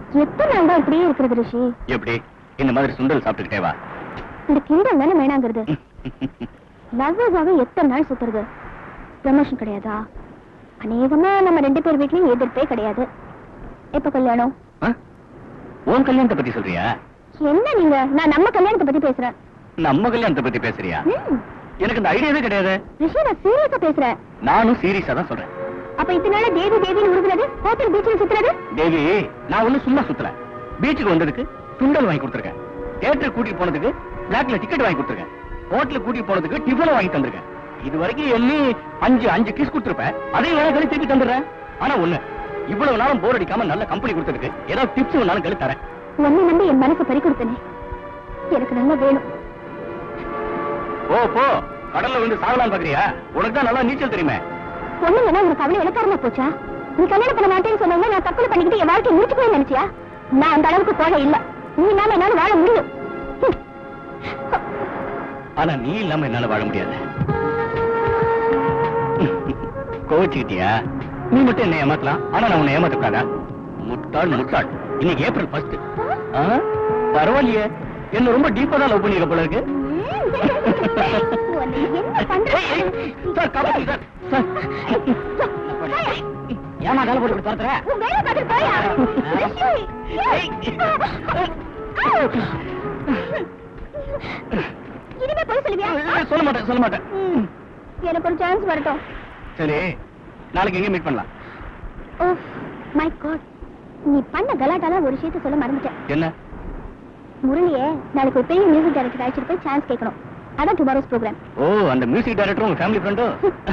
எத்தனை நாள் தான் இப்படியே இருக்கிறது ரிஷி எப்படி இந்த மாதிரி சுண்டல் சாப்பிட்டுக்கிட்டே வா இந்த கிண்டல் தானே வேணாங்கிறது லவ்வர்ஸாவே எத்தனை நாள் சுத்துறது ப்ரமோஷன் கிடையாதா அநேகமா நம்ம ரெண்டு பேர் வீட்லயும் எதிர்ப்பே கிடையாது எப்ப கல்யாணம் ஆ? உன் கல்யாணத்தை பத்தி சொல்றியா என்ன நீங்க நான் நம்ம கல்யாணத்தை பத்தி பேசுறேன் நம்ம கல்யாணத்தை பத்தி பேசுறியா ம், எனக்கு இந்த ஐடியாவே கிடையாது ரிஷி நான் சீரியஸா பேசுறேன் நானும் சீரியஸா தான் சொல்றேன் அப்ப இத்தனை நாளா தேவி தேவின்னு உருகுறது ஹோட்டல் பீச்சில் சுத்துறது தேவி நான் ஒண்ணும் சும்மா சுத்தல பீச்சுக்கு வந்ததுக்கு சுண்டல் வாங்கி கொடுத்துருக்கேன் தியேட்டர் கூட்டிட்டு போனதுக்கு பிளாக்ல டிக்கெட் வாங்கி கொடுத்துருக்கேன் ஹோட்டலுக்கு கூட்டிட்டு போனதுக்கு டிஃபன் வாங்கி தந்திருக்கேன் இது வரைக்கும் எண்ணி அஞ்சு அஞ்சு கிஸ் கொடுத்துருப்பேன் அதையும் வேணா கழி திருப்பி தந்துடுறேன் ஆனா ஒண்ணு இவ்வளவு நாளும் போர் அடிக்காம நல்ல கம்பெனி கொடுத்ததுக்கு ஏதாவது டிப்ஸ் வேணாலும் கழி தரேன் உன்னை நம்பி என் மனசை பறி கொடுத்தனே எனக்கு நல்லா வேணும் ஓ போ கடல்ல வந்து சாகலாம் பாக்குறியா உனக்கு தான் நல்லா நீச்சல் தெரியுமே பொண்ணுங்கன்னா உனக்கு அவ்வளவு இலக்காரமா போச்சா நீ கல்யாணம் பண்ண மாட்டேன்னு சொன்னவங்க நான் தற்கொலை பண்ணிக்கிட்டு என் வாழ்க்கையை முடிச்சு போய் நினைச்சியா நான் அந்த அளவுக்கு கோழை இல்ல நீ இல்லாம என்னால வாழ முடியும் ஹம். ஆனா நீ இல்லாம என்னால வாழ முடியாது கோவிச்சுக்கிட்டியா நீ மட்டும் என்ன ஏமாத்தலாம் ஆனா நான் உன்னை ஏமாத்தக்கூடாதா முட்டாள் முட்டாள் இன்னைக்கு ஏப்ரல் ஃபர்ஸ்ட் பரவாயில்லையே என்ன ரொம்ப டீப்பா தான் லவ் பண்ணிருக்க போல இருக்கு உன்னை என்ன பண்ற? ஏய், ஏய், சார், காப்பாத்துங்க, சார். சார். ஏமா கால போட்டு பார்த்துற உன் வேலை பார்த்துட்டு போயா? ரிஷி, ஏய். இனிமே போய் சொல்லுவியா சொல்ல மாட்டேன் சொல்ல மாட்டேன் ம். எனக்கு ஒரு சான்ஸ் வரட்டும் சரி நாளைக்கு எங்க மீட் பண்ணலாம் ஓ மை காட் நீ பண்ண கலாட்டால ஒரு விஷயத்த சொல்ல மறந்துட்டேன் என்ன முரளியே நாளைக்கு ஒரு பெரிய மியூசிக் டைரக்டர் அழைச்சிட்டு போய் சான்ஸ் கேட்கணும் அதான் டுமாரோஸ் ப்ரோக்ராம் ஓ அந்த மியூசிக் டைரக்டர் உங்க ஃபேமிலி ஃப்ரெண்டோ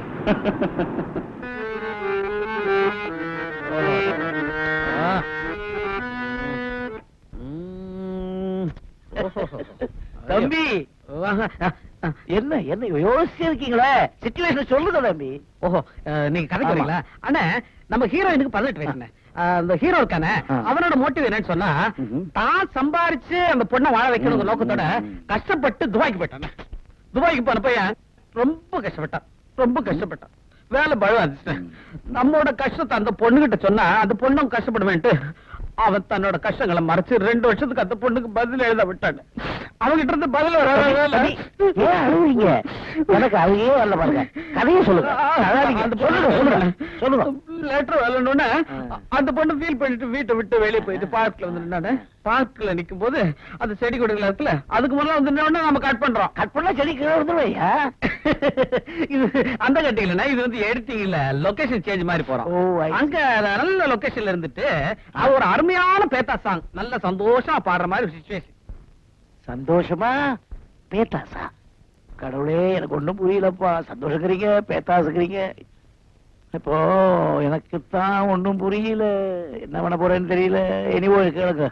தம்பி என்ன என்ன யோசிச்சு இருக்கீங்களே சிச்சுவேஷன் சொல்லுங்க தம்பி ஓஹோ அஹ், நீங்க கதைக்கு ஆமா. வரீங்களா அண்ணா நம்ம ஹீரோயினுக்கு பதினெட்டு வயசுண்ணே அஹ், அந்த ஹீரோ இருக்கானே ஆ. அவனோட மோட்டிவ் என்னன்னு சொன்னா ம்ஹும். தான் சம்பாரிச்சு அந்த பொண்ணை வாழ வைக்கணும் ம், நோக்கத்தோட ம், ம். கஷ்டப்பட்டு துபாய்க்கு போயிட்டானே துபாய்க்கு போன பையன் ரொம்ப கஷ்டப்பட்டான் ரொம்ப கஷ்டப்பட்டான் வேலை பழம் வந்துச்சு நம்மோட கஷ்டத்தை அந்த பொண்ணுகிட்ட சொன்னா அந்த பொண்ணும் கஷ்டப்படுவேன்ட்டு அவன் தன்னோட கஷ்டங்களை மறைச்சு ரெண்டு வருஷத்துக்கு அந்த பொண்ணுக்கு பதில் எழுத விட்டான் அவங்கிட்ட இருந்து பதில் தம்பி, ஏன் அழுகுறீங்க எனக்கு அழுகையே வரல பாருங்க கதையை சொல்லுங்க அழாதீங்க. அந்த சொல்லுங்க சொல்லுங்க சொல்லுங்க லெட்டர் வரலன்னு ஆ. அந்த பொண்ணு ஃபீல் பண்ணிட்டு வீட்டை விட்டு வெளியே போயிட்டு பார்க்ல வந்து நின்னானே பார்க்ல நிக்கும் போது அந்த செடி கொடிகள் இருக்குல்ல அதுக்கு முதல்ல வந்து நின்னோடனே நம்ம கட் பண்றோம் கட் பண்ணா செடி கீழே வந்துருவையா இது அந்த கட்டிங்களா இது வந்து எடிட்டிங் இல்ல லொகேஷன் சேஞ்ச் மாதிரி போறோம் ஓ, I see. அங்க நல்ல லொகேஷன்ல இருந்துட்டு அது ஒரு அருமையான பேத்தா சாங் நல்ல சந்தோஷமா பாடுற மாதிரி சுச்சுவேஷன் சந்தோஷமா பேத்தாசா கடவுளே எனக்கு ஒண்ணும் புரியலப்பா சந்தோஷக்கிறீங்க பேத்தாசுக்கிறீங்க இப்போ எனக்கு தான் ஒண்ணும் புரியல என்ன பண்ண போறேன்னு தெரியல எனிவோ கேளுங்க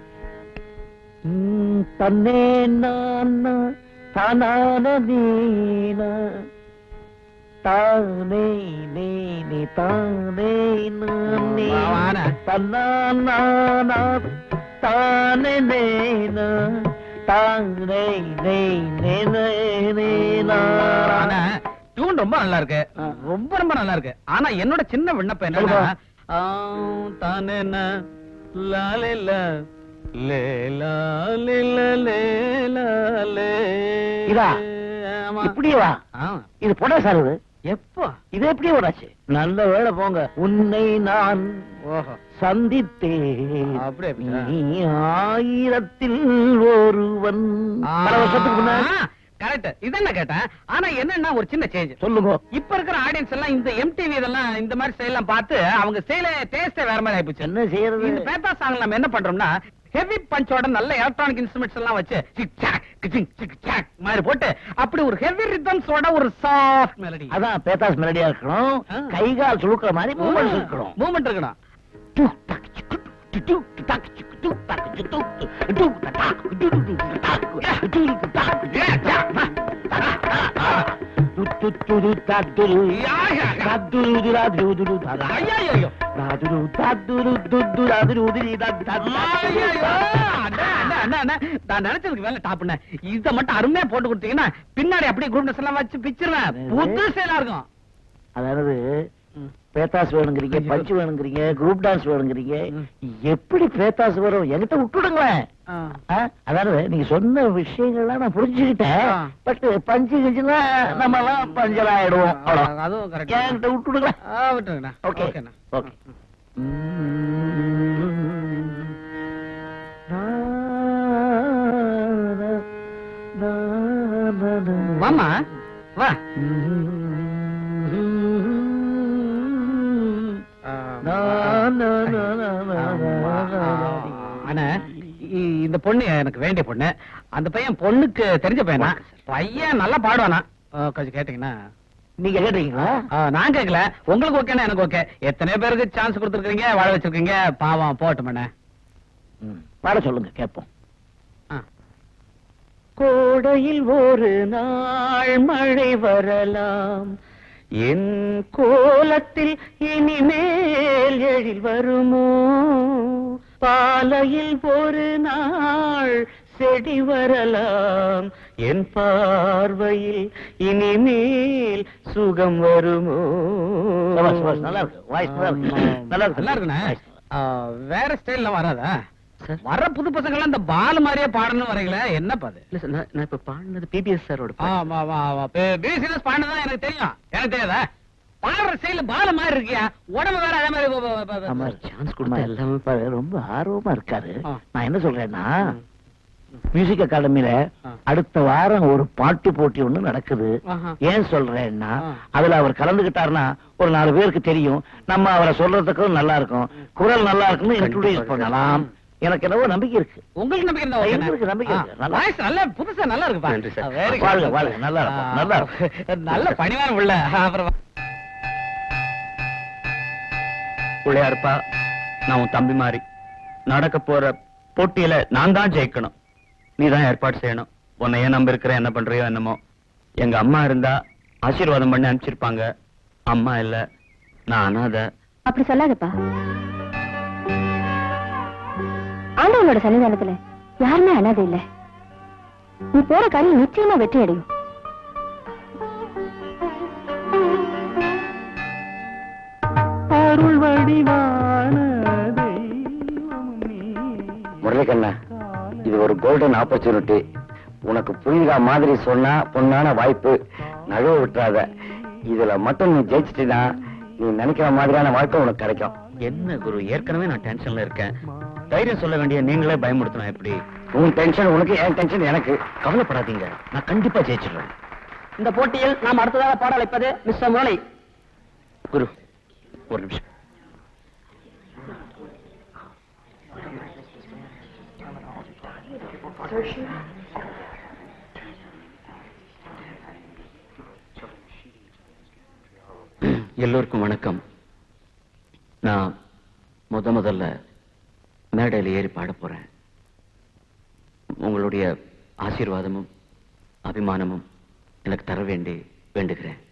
ம், தன்னே நான் தானான நீனா தானே நீ தானே நானே வாவான. தன்னானா தானே நேனா தானே நே நே நே நேனா ஆனா டியூன் ரொம்ப நல்லா இருக்கு ஆ. ரொம்ப ரொம்ப நல்லா இருக்கு ஆனா என்னோட சின்ன விண்ணப்பம் என்னன்னா சொல்லுப்பா. ஆ, தானே நா, லாலே லா, லே லா, லே லா, லே லா, லே. இதா? ஆமா. இப்படியே வா ஆ. இது போட சார் இது எப்போ இது எப்படி வராச்சு நல்ல வேலை போங்க உன்னை நான் ஓஹோ சந்தித்தேன் அப்படியே அப்படியா? நீ ஆயிரத்தில் ஒருவன் பல வருஷத்துக்கு முன்னாடி கரெக்ட் இதான் கேட்டேன் ஆனா என்னன்னா ஒரு சின்ன சேஞ்ச் சொல்லுங்க இப்ப இருக்கிற ஆடியன்ஸ் எல்லாம் இந்த எம்டிவி இதெல்லாம் இந்த மாதிரி ஸ்டைல் எல்லாம் பார்த்து அவங்க ஸ்டைல டேஸ்டே வேற மாதிரி ஆயிப்போச்சு என்ன செய்யறது இந்த பேப்பா சாங் நம்ம என்ன பண்றோம்னா ஹெவி பஞ்சோட நல்ல எலக்ட்ரானிக் இன்ஸ்ட்ருமெண்ட்ஸ் எல்லாம் வச்சு சிக் சாக் கிச்சிங் சிக் சாக் மாதிரி போட்டு அப்படி ஒரு ஹெவி ரிதம்ஸோட ஒரு சாஃப்ட் மெலடி அதான் பேத்தாஸ் மெலடியா இருக்கணும் ஆ. கை கால் சுழுக்கிற மாதிரி மூமெண்ட்ஸ் இருக்கணும் மூமெண்ட் இருக்கணும் டு, டக், சிக்கு, டு, டு, டு, டக், சிக்கு, டு, டக், சிக்கு, டு, டு, டு, டு, டக், டு, டு, டு, டு, டக், டு, டு, டு, டக், டு, டு, டு, டு, டு, டக், டு, டு, யா, யா, யா. டக், டு, டு, டு, டக், டு, டு, டு, டக், ஐயையோ. டக், டு, டு, டக், டு, டு, டு, டு, டக், டு, டு, டு, டக், டக், டக், ஐயையோ. அண்ணா, அண்ணா, அண்ணா, அண்ணா. நான் நினைச்சதுக்கு மேல டாப்ண்ண இத மட்டும் அருமையா போட்டு கொடுத்தீங்கன்னா பின்னாடி அப்படியே குரூப்னஸ் எல்லாம் வச்சு பிச்சிருவேன் புது சேலா இருக்கும் அதாவது ம். பேத்தாஸ் வேணுங்கிறீங்க ஐயோ. பஞ்சு வேணுங்கிறீங்க குரூப் டான்ஸ் வேணுங்கிறீங்க ம். எப்படி பேத்தாஸ் வரும் என்கிட்ட விட்டுடுங்களேன் ஆ. ஆ, அதாவது நீங்க சொன்ன விஷயங்கள்லாம் நான் புரிஞ்சுக்கிட்டேன் ஆ. பட் பஞ்சு கிஞ்சுனா நம்ம எல்லாம் பஞ்சல் ஆயிடுவோம் அவ்வளவு அதுவும் கரெக்ட் என்கிட்ட விட்டுடுங்களேன் ஆ விட்டுருங்கண்ணா ஓகே ஓகேண்ணா ஓகே வாமா வா அண்ணா இ- இந்த பொண்ணு எனக்கு வேண்டிய பொண்ணு அந்த பையன் பொண்ணுக்கு தெரிஞ்ச பையனா பையன் நல்லா பாடுவானா ஆ, கொஞ்சம் கேட்டீங்கன்னா நீங்க கேட்டீங்களா ஆ, நான் கேட்கல உங்களுக்கு ஓகேனா எனக்கு ஓகே எத்தனை பேருக்கு சான்ஸ் கொடுத்துருக்கீங்க வாழ வச்சிருக்கீங்க பாவம் போட்டுமண்ணே ம், பாட சொல்லுங்க கேட்போம் ஆ. கோடையில் ஒரு நாள் மழை வரலாம் என் கோலத்தில் இனிமேல் எழில் வருமோ பாலையில் ஒரு நாள் செடி வரலாம் என் பார்வையில் இனிமேல் சுகம் வருமோ நல்லா இருக்கு வாய்ஸ் நல்லா இருக்கு நல்லா இருக்குண்ணே ஆ, வேற ஸ்டைல்ல வராதா வர்ற புது பசங்க எல்லாம் இந்த பால் மாதிரியே பாடணும் வரீங்களே என்னப்பா அது இல்ல சார் நான் இப்ப பாடினது பிபிஎஸ் சாரோட ஆமா ஆமா ஆமா பிசினஸ் பாடுனதான் எனக்கு தெரியும் எனக்கு தெரியாதா பாடுற ஸ்டைல் பால மாதிரி இருக்கியா உடம்பு வேற அதே மாதிரி ப- ப- ப- ஆமா, சான்ஸ் கொடுத்தா எல்லாமே பாரு, ரொம்ப ஆர்வமா இருக்காரு ஆ. நான் என்ன சொல்றேன்னா மியூசிக் அகாடமில ஆ. அடுத்த வாரம் ஒரு பாட்டு போட்டி ஒண்ணு நடக்குது ஆஹா. ஏன் சொல்றேன்னா ஆ. அதுல அவர் கலந்துகிட்டாருன்னா ஒரு நாலு பேருக்கு தெரியும் நம்ம அவரை சொல்றதுக்கும் நல்லா இருக்கும் குரல் நல்லா இருக்குன்னு இன்ட்ரோடியூஸ் கண்டிப்பா. பண்ணலாம் எனக்கு என்னவோ நம்பிக்கை இருக்கு உங்களுக்கு நம்பிக்கை இருந்தா ஓகேண்ணே. எங்களுக்கு நம்பிக்கை ஆ, இருக்கு. நல்லா- வாய்ஸ் நல்ல புதுசா நல்லா இருக்குப்பா நன்றி சார். ஆ, very good. வாழ்க, வாழ்க. நல்லா இருக்கும், ஆ, நல்லா இருக்கும். நல்ல பணிவான உள்ள அப்புறம் வா. பிள்ளையாருப்பா நான் உன் தம்பி மாதிரி நடக்க போற போட்டியில நான் தான் ஜெயிக்கணும் நீ தான் ஏற்பாடு செய்யணும் உன்னை ஏன் நம்ப இருக்கிற என்ன பண்றியோ என்னமோ எங்க அம்மா இருந்தா ஆசீர்வாதம் பண்ணி அனுப்பிச்சிருப்பாங்க அம்மா இல்ல நான் அனாதை அப்படி சொல்லாதப்பா ஆண்டவனோட சன்னிதானத்துல யாருமே அனாதை இல்ல நீ போற காரியம் நிச்சயமா வெற்றி அடையும் அருள் வடிவான முரளிக்கண்ணா இது ஒரு கோல்டன் ஆப்பர்ச்சுனிட்டி உனக்கு புரியுதா மாதிரி சொன்னா பொண்ணான வாய்ப்பு நழுவ விட்டுறாத இதுல மட்டும் நீ ஜெயிச்சிட்டீனா நீ நினைக்கிற மாதிரியான வாழ்க்கை உனக்கு கிடைக்கும் என்ன குரு ஏற்கனவே நான் டென்ஷன்ல இருக்கேன் தைரியம் சொல்ல வேண்டிய நீங்களே பயமுடுத்தணும் எப்படி உன் டென்ஷன் உனக்கு என் டென்ஷன் எனக்கு கவலைப்படாதீங்க நான் கண்டிப்பா ஜெயிச்சிடுறேன் இந்த போட்டியில் நாம் அடுத்ததாக பாட அழைப்பது மிஸ்டர் முரளி குரு ஒரு நிமிஷம் எல்லோருக்கும் வணக்கம் நான் முத முதல்ல மேடையில் ஏறி பாட போறேன் உங்களுடைய ஆசீர்வாதமும் அபிமானமும் எனக்கு தர வேண்டி வேண்டுகிறேன்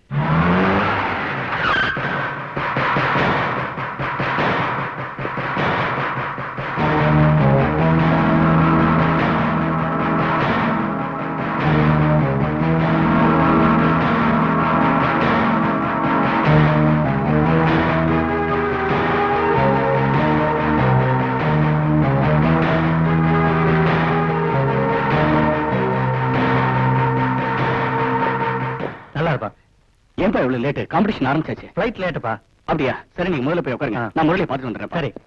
நல்லா இருப்பா ஏன்பா இவ்வளவு லேட் காம்படிஷன் ஆரம்பிச்சாச்சு ஃபிளைட் லேட்டுப்பா அப்படியா சரி நீங்க முதல்ல போய் உட்காருங்க ஆ. நான் முரளியை பார்த்துட்டு வந்துடுறேன் சரி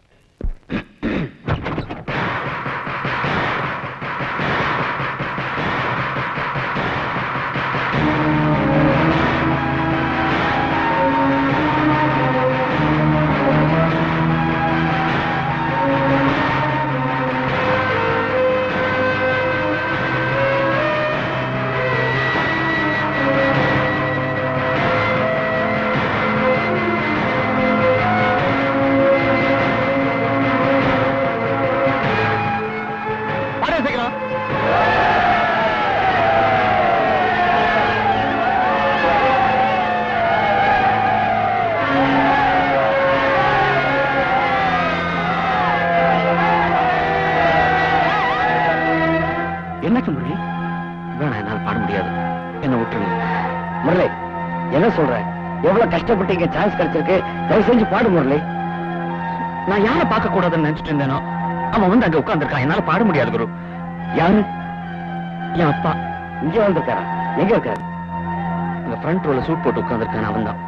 பாடு சீக்கிரம் என்னாச்சு முரளி வேணாம் என்னால் பாட முடியாது என்ன விட்டுருங்க முரளி என்ன சொல்ற எவ்வளவு கஷ்டப்பட்டு இங்க சான்ஸ் கிடைச்சிருக்கு தயவு செஞ்சு பாடு முரளி நான் யாரை பார்க்க கூடாதுன்னு நினைச்சிட்டு இருந்தேனோ அவன் வந்து அங்க உட்கார்ந்திருக்கான் என்னால பாட முடியாது குரு யாரு என் அப்பா இங்க வந்திருக்காரா எங்க இருக்காரு அந்த ஃப்ரண்ட் ரோல சூட் போட்டு உட்கார்ந்திருக்கான் அவன் தான்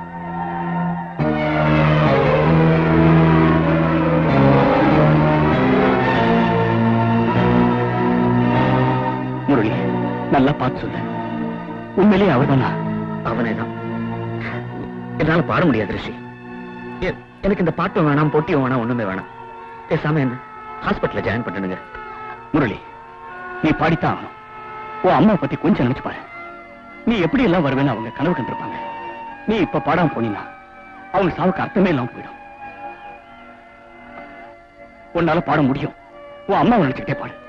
முரளி நல்லா பார்த்து சொல்லு உண்மையிலேயே அவர்தானா அவனே தான் என்னால பாட முடியாது ரிஷி எ- எனக்கு இந்த பாட்டும் வேணாம் போட்டியும் வேணாம் ஒண்ணுமே வேணாம் பேசாம என்ன ஹாஸ்பிட்டல்ல ஜாயின் பண்ணுங்க முரளி நீ பாடித்தான் ஆகணும் உன் அம்மா பத்தி கொஞ்சம் நினைச்சு பாரு நீ எப்படி எல்லாம் வருவேன்னு அவங்க கனவு கண்டிருப்பாங்க நீ இப்ப பாடாம போனீங்கன்னா அவங்க சாவுக்கு அர்த்தமே இல்லாம போயிடும் உன்னால பாட முடியும் உன் அம்மா நினைச்சுக்கிட்டே பாடு